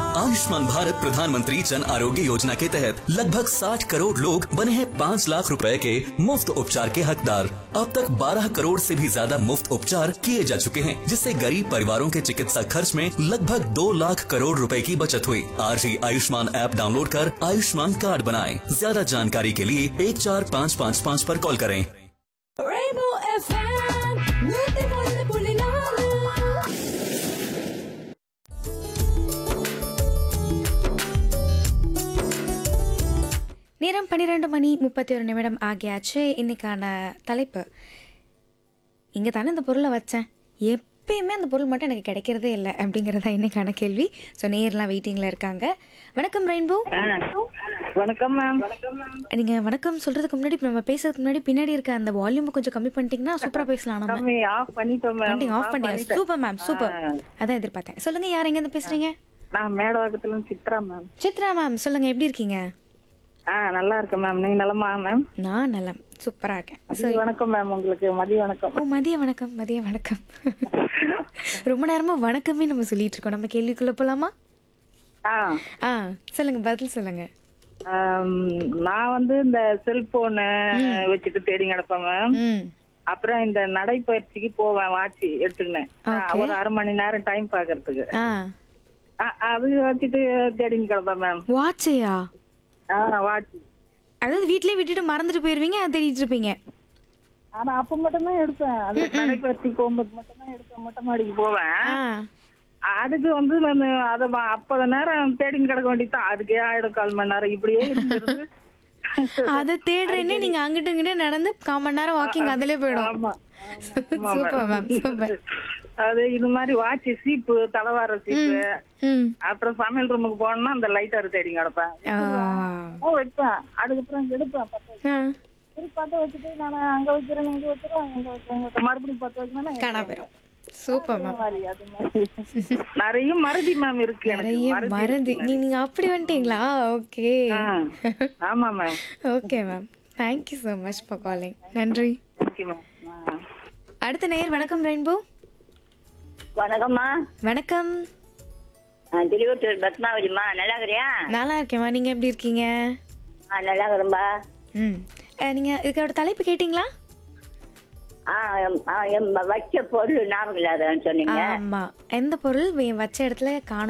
आयुष्मान भारत प्रधानमंत्री जन आरोग्य योजना के तहत लगभग 60 करोड़ लोग बने हैं 5 लाख रुपए के मुफ्त उपचार के हकदार अब तक 12 करोड़ से भी ज्यादा मुफ्त उपचार किए जा चुके हैं जिससे गरीब परिवारों के चिकित्सा खर्च में लगभग 2 लाख करोड़ रुपए की बचत हुई आज ही आयुष्मान ऐप डाउनलोड कर आयुष्मान कार्ड बनाएं ज्यादा जानकारी के लिए एक चार पाँच पाँच पाँच पर कॉल करें Rainbow FM, நூத்தி ஒன்று புள்ளி நாலு. நேரம் பன்னிரெண்டு மணி முப்பத்தி ஒரு நிமிடம் ஆகியாச்சு இன்னைக்கான தலைப்பு இங்கே தானே இந்த பொருளை வச்சேன் எப்பயுமே அந்த பொருள் மட்டும் எனக்கு கிடைக்கிறதே இல்லை அப்படிங்கிறதா இன்னைக்கான கேள்வி ஸோ நேர்லாம் வெயிட்டிங்கில் இருக்காங்க வணக்கம் ரெயின்போ வணக்கம் மேம் நீங்கள் வணக்கம் சொல்கிறதுக்கு முன்னாடி இப்ப நம்ம பேசுறதுக்கு முன்னாடி பின்னாடி இருக்க அந்த வால்யூம் கொஞ்சம் கம்மி பண்ணிட்டீங்கன்னா சூப்பராக பேசலாம் நம்ம கம்மி ஆஃப் பண்ணிட்டோம் மேம் பண்ணிட்டீங்க ஆஃப் பண்ணிட்டீங்க சூப்பர் மேம் சூப்பர் அதான் எதிர்பார்த்தேன் சொல்லுங்கள் யார் எங்கேருந்து பேசுகிறீங்க நான் மேடவாக்கத்துல இருந்து சித்ரா மேம் சித்ரா மேம் சொல்லுங்கள் எப்படி இருக்கீங்க ஆ நல்லா இருக்கேன் மேம் நீங்க நலமா மேம் நான் நலம் சூப்பராக இருக்கேன் மதிய வணக்கம் மேம் உங்களுக்கு மதிய வணக்கம் ஓ மதிய வணக்கம் மதிய வணக்கம் ரொம்ப நேரமா வணக்கமே நம்ம சொல்லிட்டு இருக்கோம் நம்ம கேள்விக்குள்ள போலாமா ஆ ஆ சொல்லுங்க பதில் சொல்லுங்க ஆம், நான் வந்து இந்த செல்போனு வச்சுட்டு தேடி கிடப்பேன் மேம் ம் அப்புறம் இந்த நடைப்பயிற்சிக்கு போவேன் வாட்சி எடுத்துக்கினேன் ஆ, ஒரு அரை மணி நேரம் டைம் பாக்குறதுக்கு ஆ ஆ, அது வச்சுட்டு தேடின்னு கிடப்பேன் மேம் வாட்சையா ஆ வாட்சி அதாவது வீட்லயே விட்டுட்டு மறந்துட்டு போயிருவீங்க அதை தேடிட்டு இருப்பீங்க ஆனா அப்ப மட்டும் தான் எடுப்பேன் அது நடைப்பயிற்சிக்கு போகும்போது மட்டும் தான் எடுப்பேன் மொட்டை மாடிக்கு போவேன் ஆ அதுக்கு வந்து நான் அத வ- அப்பத நேரம் தேடின்னு கிடக்க வேண்டியதுதான் அதுக்கே ஆயிடும் கால் மணி நேரம் இப்படியே இருந்திருந்து அதை தேடுறேன்னு நீங்க அங்கிட்டு இங்கிட்ட நடந்து கால் மணி நேரம் வாக்கிங் அதிலே போயிடும் ஆமா சூப்பர் மேம் சூப்பர் அது இது மாதிரி வாட்சி சீப்பு தலைவார சீப்பு ம் அப்புறம் சமையல் ரூமுக்கு போனோம்னா அந்த லைட்டர் தேடி கிடப்பேன் ஆ ஓ வைப்பேன் அதுக்கப்புறம் எடுப்பேன் பத்து ஆ. சரி பத்த வச்சுட்டு நான் அங்க வைக்கிறேன் இங்க வைக்கிறேன் அங்க வைக்கிறேன் இங்க வைக்கிறேன். மறுபடியும் பத்து வைக்கணும் காணா போயிடும் சூப்பர் மேம் மாதிரி அது மாதிரி நிறைய மறதி மேம் இருக்கு எனக்கு நிறைய மறதி மறந்து நீ நீங்க அப்படி வந்துட்டீங்களா ஓகே ஆ. ஆமா ma'am okay ma'am thank you so much for calling நன்றி ஓகே மேம் ஆ. அடுத்த நேயர் வணக்கம் ரெயின்போ வணக்கம்மா வணக்கம் நான் திருவத்தூர் பத்மாவதிம்மா நல்லா இருக்கிறியா நல்லா இருக்கேம்மா நீங்க எப்படி இருக்கீங்க ஆ நல்லா இருக்கிறேன்பா ம் அஹ், நீங்க இதுக்கோட தலைப்பு கேட்டிங்களா ஆ எம்- ஆ, எம் வச்ச பொருள் ஞாபகம் இல்லாதன்னு சொன்னீங்க ஆமா எந்த பொருள் வே- வச்ச இடத்துல காணோம்